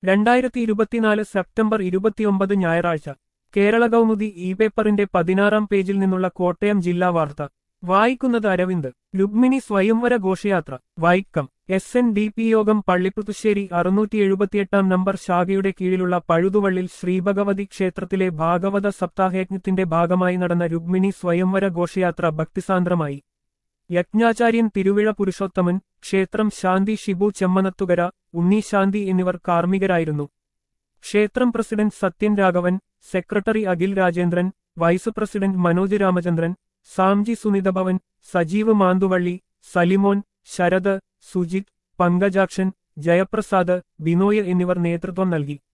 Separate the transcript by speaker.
Speaker 1: രണ്ടായിരത്തി ഇരുപത്തിനാല് സെപ്റ്റംബർ ഇരുപത്തിയൊമ്പത് ഞായറാഴ്ച കേരള കൗമുദി ഇ പേപ്പറിന്റെ പതിനാറാം പേജിൽ നിന്നുള്ള കോട്ടയം ജില്ലാ വാർത്ത വായിക്കുന്നത് അരവിന്ദ് രുക്മിണി സ്വയംവര ഘോഷയാത്ര Vaikom S N D P യോഗം പള്ളിപ്പുതുശ്ശേരി അറുന്നൂറ്റി എഴുപത്തിയെട്ടാം നമ്പർ ശാഖയുടെ കീഴിലുള്ള പഴുതുവള്ളിൽ ശ്രീഭഗവതി ക്ഷേത്രത്തിലെ ഭാഗവത സപ്താഹയജ്ഞത്തിന്റെ ഭാഗമായി നടന്ന രുക്മിണി സ്വയംവര ഘോഷയാത്ര ഭക്തിസാന്ദ്രമായി യജ്ഞാചാര്യൻ തിരുവിഴ പുരുഷോത്തമൻ ക്ഷേത്രം ശാന്തി ഷിബു ചെമ്മനത്തുകര ഉണ്ണി ശാന്തി എന്നിവർ കാർമ്മികരായിരുന്നു ക്ഷേത്രം president Sathyan Raghavan secretary Akhil Rajendran vice president Manoj Ramachandran Samji Sunithabhavan Sajeev Manthuvally Salimon Sarath Sujith Pankajakshan Jayaprasad Binoy എന്നിവർ നേതൃത്വം നൽകി